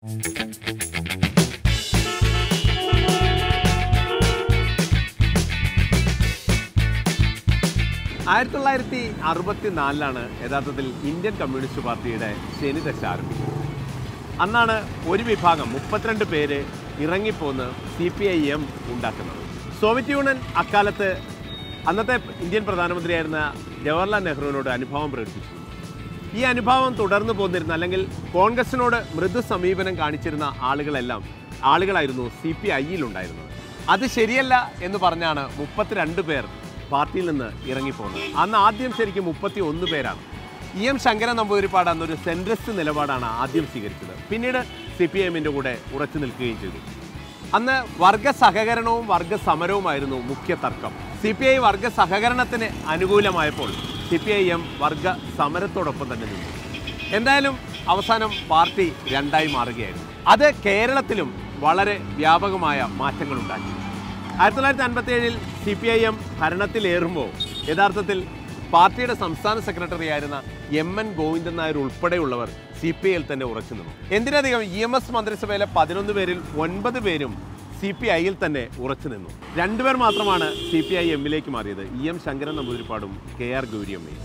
ആയിരത്തി തൊള്ളായിരത്തി അറുപത്തി നാലിലാണ് യഥാർത്ഥത്തിൽ ഇന്ത്യൻ കമ്മ്യൂണിസ്റ്റ് പാർട്ടിയുടെ ശനിദശ ആരംഭിക്കുന്നത് അന്നാണ് ഒരു വിഭാഗം മുപ്പത്തിരണ്ട് പേര് ഇറങ്ങിപ്പോന്ന് സി പി ഐ എം ഉണ്ടാക്കുന്നത് സോവിയറ്റ് യൂണിയൻ അക്കാലത്ത് അന്നത്തെ ഇന്ത്യൻ പ്രധാനമന്ത്രിയായിരുന്ന ജവഹർലാൽ നെഹ്റുവിനോട് അനുഭാവം പ്രകടിപ്പിച്ചു ഈ അനുഭാവം തുടർന്നു പോന്നിരുന്ന അല്ലെങ്കിൽ കോൺഗ്രസിനോട് മൃദു സമീപനം കാണിച്ചിരുന്ന ആളുകളെല്ലാം ആളുകളായിരുന്നു സി പി ഐയിലുണ്ടായിരുന്നത് അത് ശരിയല്ല എന്ന് പറഞ്ഞാണ് മുപ്പത്തിരണ്ട് പേർ പാർട്ടിയിൽ നിന്ന് ഇറങ്ങിപ്പോകുന്നത് അന്ന് ആദ്യം ശരിക്കും മുപ്പത്തി ഒന്ന് പേരാണ് ഇ എം ശങ്കരൻ നമ്പൂതിരിപ്പാട് അന്നൊരു സെൻട്രസ്റ്റ് നിലപാടാണ് ആദ്യം സ്വീകരിച്ചത് പിന്നീട് സി പി എമ്മിൻ്റെ കൂടെ ഉറച്ചു നിൽക്കുകയും ചെയ്തു അന്ന് വർഗ സഹകരണവും വർഗ സമരവുമായിരുന്നു മുഖ്യ തർക്കം സി പി ഐ വർഗ സഹകരണത്തിന് അനുകൂലമായപ്പോൾ സി പി ഐ എം വർഗ സമരത്തോടൊപ്പം തന്നെ നിന്നു എന്തായാലും അവസാനം പാർട്ടി രണ്ടായി മാറുകയായിരുന്നു അത് കേരളത്തിലും വളരെ വ്യാപകമായ മാറ്റങ്ങൾ ഉണ്ടാക്കി ആയിരത്തി തൊള്ളായിരത്തി അൻപത്തി ഏഴിൽ സി പി ഐ എം ഭരണത്തിലേറുമ്പോൾ യഥാർത്ഥത്തിൽ പാർട്ടിയുടെ സംസ്ഥാന സെക്രട്ടറി ആയിരുന്ന എം എൻ ഗോവിന്ദൻ നായർ ഉൾപ്പെടെയുള്ളവർ സി പി ഐയിൽ തന്നെ ഉറച്ചു നിന്നു എന്തിനധികം ഇ എം എസ് മന്ത്രിസഭയിലെ പതിനൊന്ന് പേരിൽ ഒൻപത് പേരും സി പി ഐയിൽ തന്നെ ഉറച്ചു നിന്നു രണ്ടുപേർ മാത്രമാണ് സി പി ഐ എമ്മിലേക്ക് മാറിയത് ഇ എം ശങ്കരൻ നമ്പൂതിരിപ്പാടും കെ ആർ ഗൗരിയമ്മയും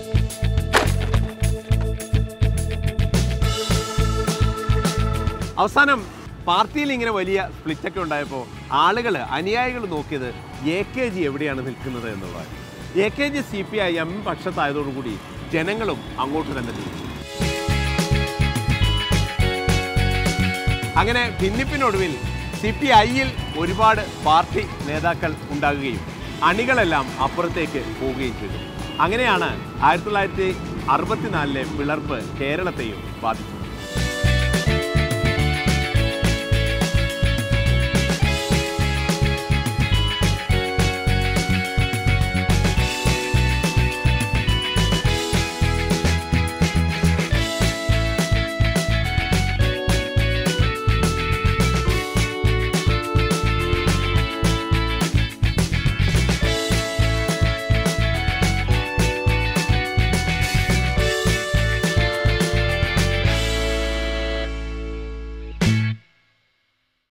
അവസാനം പാർട്ടിയിൽ ഇങ്ങനെ വലിയ സ്പ്ലിറ്റൊക്കെ ഉണ്ടായപ്പോൾ ആളുകൾ അനുയായികൾ നോക്കിയത് എ കെ ജി എവിടെയാണ് നിൽക്കുന്നത് എന്നുള്ളത് A K G C P I M പക്ഷത്തായതോടുകൂടി ജനങ്ങളും അങ്ങോട്ട് തന്നെ തിരിച്ചു അങ്ങനെ ഭിന്നിപ്പിനൊടുവിൽ സി പി ഐയിൽ ഒരുപാട് പാർട്ടി നേതാക്കൾ ഉണ്ടാകുകയും അണികളെല്ലാം അപ്പുറത്തേക്ക് പോവുകയും ചെയ്തു അങ്ങനെയാണ് ആയിരത്തി തൊള്ളായിരത്തി അറുപത്തിനാലിലെ പിളർപ്പ് കേരളത്തെയും ബാധിച്ചത്